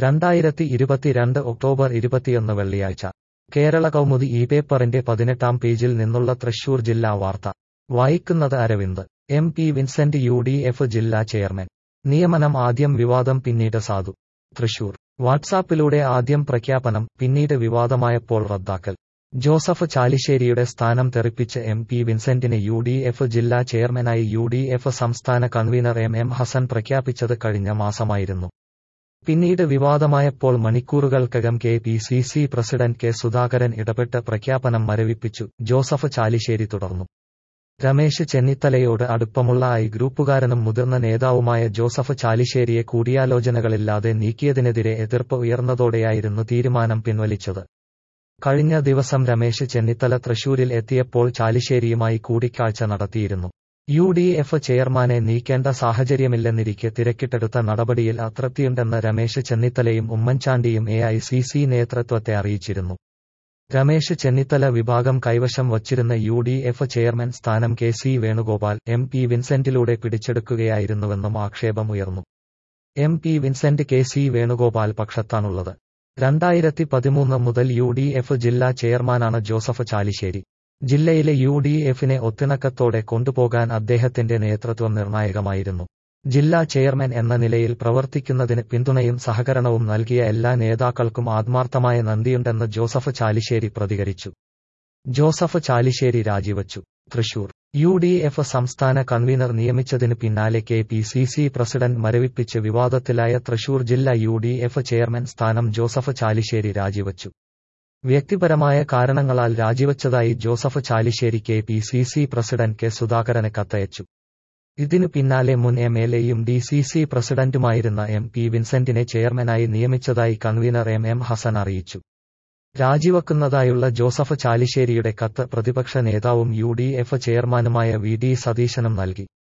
രണ്ടായിരത്തി ഇരുപത്തിരണ്ട് ഒക്ടോബർ ഇരുപത്തിയൊന്ന് വെള്ളിയാഴ്ച കേരള കൗമുദി ഈ പേപ്പറിന്റെ പതിനെട്ടാം പേജിൽ നിന്നുള്ള തൃശൂർ ജില്ലാ വാർത്ത വായിക്കുന്നത് Aravind M P Vincent U D F ജില്ലാ ചെയർമാൻ നിയമനം ആദ്യം വിവാദം പിന്നീട് സാധു തൃശൂർ വാട്സാപ്പിലൂടെ ആദ്യം പ്രഖ്യാപനം പിന്നീട് വിവാദമായപ്പോൾ റദ്ദാക്കൽ ജോസഫ് ചാലിശ്ശേരിയുടെ സ്ഥാനം തെറിപ്പിച്ച് എം പി വിൻസെന്റിനെ യു ഡി എഫ് ജില്ലാ ചെയർമാനായി യു ഡി എഫ് സംസ്ഥാന കൺവീനർ എം എം ഹസൻ പ്രഖ്യാപിച്ചത് കഴിഞ്ഞ മാസമായിരുന്നു പിന്നീട് വിവാദമായപ്പോൾ മണിക്കൂറുകൾക്കകം K P C C president K Sudhakaran ഇടപെട്ട് പ്രഖ്യാപനം മരവിപ്പിച്ചു ജോസഫ് ചാലിശ്ശേരി തുടർന്നു രമേശ് ചെന്നിത്തലയോട് അടുപ്പമുള്ള ഐ ഗ്രൂപ്പുകാരനും മുതിർന്ന നേതാവുമായ ജോസഫ് ചാലിശ്ശേരിയെ കൂടിയാലോചനകളില്ലാതെ നീക്കിയതിനെതിരെ എതിർപ്പ് ഉയർന്നതോടെയായിരുന്നു തീരുമാനം പിൻവലിച്ചത് കഴിഞ്ഞ ദിവസം രമേശ് ചെന്നിത്തല തൃശൂരിൽ എത്തിയപ്പോൾ ചാലിശ്ശേരിയുമായി കൂടിക്കാഴ്ച നടത്തിയിരുന്നു യു ഡി എഫ് ചെയർമാനെ നീക്കേണ്ട സാഹചര്യമില്ലെന്നിരിക്കെ തിരക്കിട്ടെടുത്ത നടപടിയിൽ അതൃപ്തിയുണ്ടെന്ന് രമേശ് ചെന്നിത്തലയും ഉമ്മൻചാണ്ടിയും എ ഐ സി സി നേതൃത്വത്തെ അറിയിച്ചിരുന്നു രമേശ് ചെന്നിത്തല വിഭാഗം കൈവശം വച്ചിരുന്ന യു ഡി എഫ് ചെയർമാൻ സ്ഥാനം K C Venugopal M P വിൻസെന്റിലൂടെ പിടിച്ചെടുക്കുകയായിരുന്നുവെന്നും ആക്ഷേപമുയർന്നു M P Vincent K C Venugopal പക്ഷത്താണുള്ളത് രണ്ടായിരത്തി പതിമൂന്ന് മുതൽ യു ഡി എഫ് ജില്ലാ ചെയർമാനാണ് ജോസഫ് ചാലിശ്ശേരി ജില്ലയിലെ യു ഡി എഫിനെ ഒത്തിണക്കത്തോടെ കൊണ്ടുപോകാൻ അദ്ദേഹത്തിന്റെ നേതൃത്വം നിർണായകമായിരുന്നു ജില്ലാ ചെയർമാൻ എന്ന നിലയിൽ പ്രവർത്തിക്കുന്നതിന് പിന്തുണയും സഹകരണവും നൽകിയ എല്ലാ നേതാക്കൾക്കും ആത്മാർത്ഥമായ നന്ദിയുണ്ടെന്ന് ജോസഫ് ചാലിശ്ശേരി പ്രതികരിച്ചു ജോസഫ് ചാലിശ്ശേരി രാജിവച്ചു തൃശൂർ യു ഡി എഫ് സംസ്ഥാന കൺവീനർ നിയമിച്ചതിന് പിന്നാലെ K P C C president മരവിപ്പിച്ച് വിവാദത്തിലായ തൃശൂർ ജില്ലാ യു ഡി എഫ് ചെയർമാൻ സ്ഥാനം ജോസഫ് ചാലിശ്ശേരി രാജിവച്ചു വ്യക്തിപരമായ കാരണങ്ങളാൽ രാജിവച്ചതായി Joseph Chalissery K P C C president K സുധാകരന് കത്തയച്ചു ഇതിനു പിന്നാലെ മുൻ എം എൽ എയും ഡി സി സി പ്രസിഡന്റുമായിരുന്ന എം പി വിൻസെന്റിനെ ചെയർമാനായി നിയമിച്ചതായി കൺവീനർ എം എം ഹസൻ അറിയിച്ചു രാജിവെക്കുന്നതായുള്ള ജോസഫ് ചാലിശ്ശേരിയുടെ കത്ത് പ്രതിപക്ഷ നേതാവും യു ഡി എഫ് ചെയർമാനുമായ വി ഡി സതീശനും നൽകി